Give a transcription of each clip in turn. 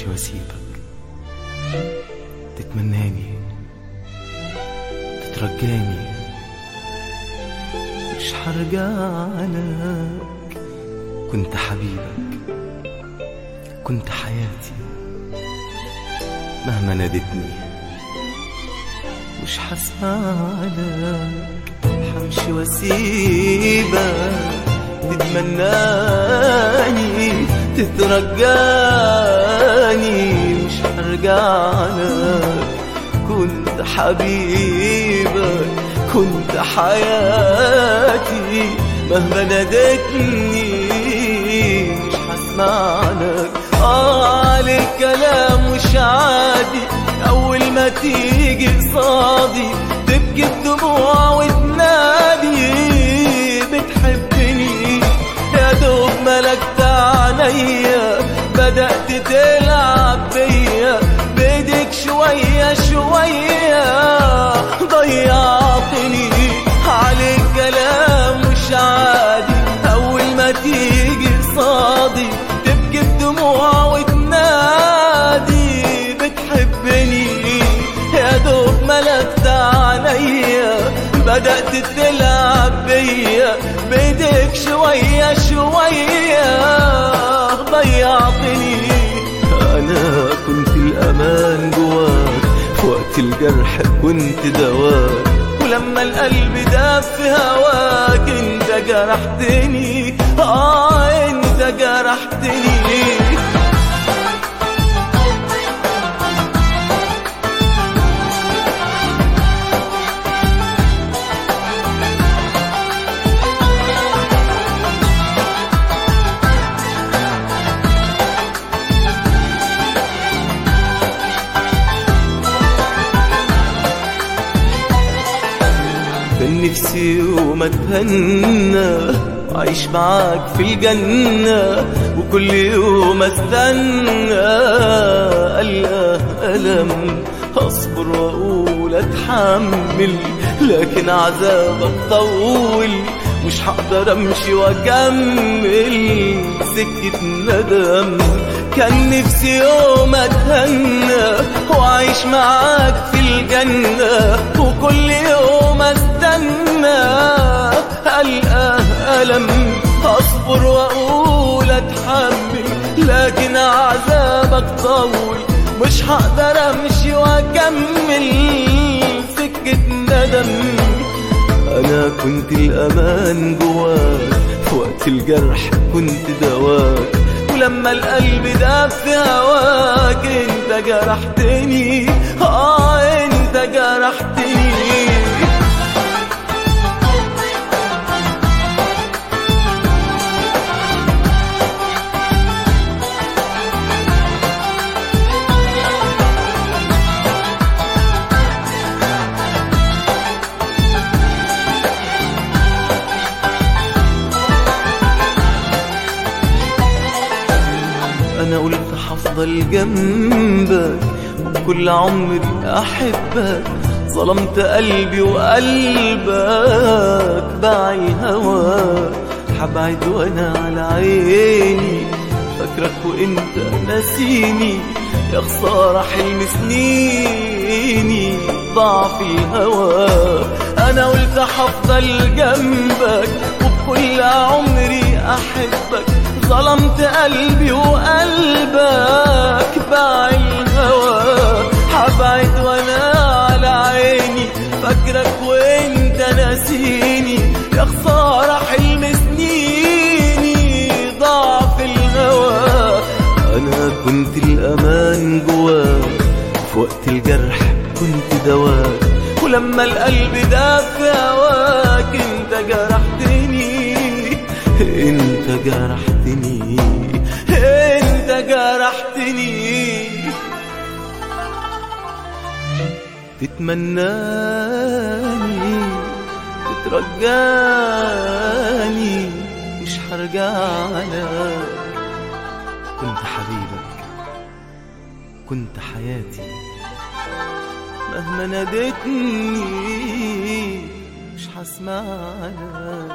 واسيبك تتمناني تترجاني مش هرجعلك كنت حبيبك كنت حياتي مهما نادتني مش هسمعلك همشي واسيبك تتمناني تترجاني مش هرجعلك كنت حبيبك كنت حياتي مهما نادتني مش هسمعلك آه عليك كلام مش عادي أول ما تيجي قصادي تبكي الدموع وتنادي بتحبني يا دوب ملكت عليا بدأت تلعب بيا بيدك شوية شوية ضيعتني عليك كلام مش عادي أول ما تيجي قصادي تبكي الدموع وتنادي بتحبني يا دوب ملكت عليا بدأت تلعب بيا بيدك شوية شوية ضيعتني أنا كنت الأمان جواك في وقت الجرح كنت دواك ولما القلب داب في هواك انت جرحتني اه انت جرحتني كان نفسي يوم اتهنى وعيش معاك في الجنة وكل يوم استنى ألقى ألم أصبر وأقول أتحمل لكن عذابك طول مش هقدر أمشي وأكمل سكة ندم كان نفسي يوم أتهنى وأعيش معاك في الجنة وكل يوم استنى ألقى ألم أصبر وأقول أتحمل لكن عذابك طول مش هقدر أمشي وأكمل سكة ندم أنا كنت الأمان جواك في وقت الجرح كنت دواك ولما القلب داب في هواك انت جرحتني اه انت جرحتني انا قلت هفضل جنبك وبكل عمري احبك ظلمت قلبي وقلبك باعي هواك حبعد وانا على عيني فاكرك وانت ناسيني يا خسارة حلم سنيني ضعف الهوى انا قلت هفضل جنبك وبكل عمري احبك ظلمت قلبي وقلبك باع الهوى حبعد وانا على عيني فاكرك وانت ناسيني يا خسارة حلم سنيني ضعف الهوى انا كنت الامان جواك في وقت الجرح كنت دواك ولما القلب داب في هواك انت جرحتني انت جرحتني انت جرحتني تتمناني تترجاني مش هرجعلك كنت حبيبك كنت حياتي مهما ناديتني مش هسمعلك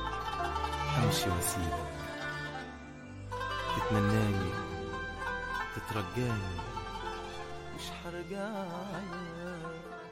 همشي واسيبك تتمناني تترجاني مش حرجع لك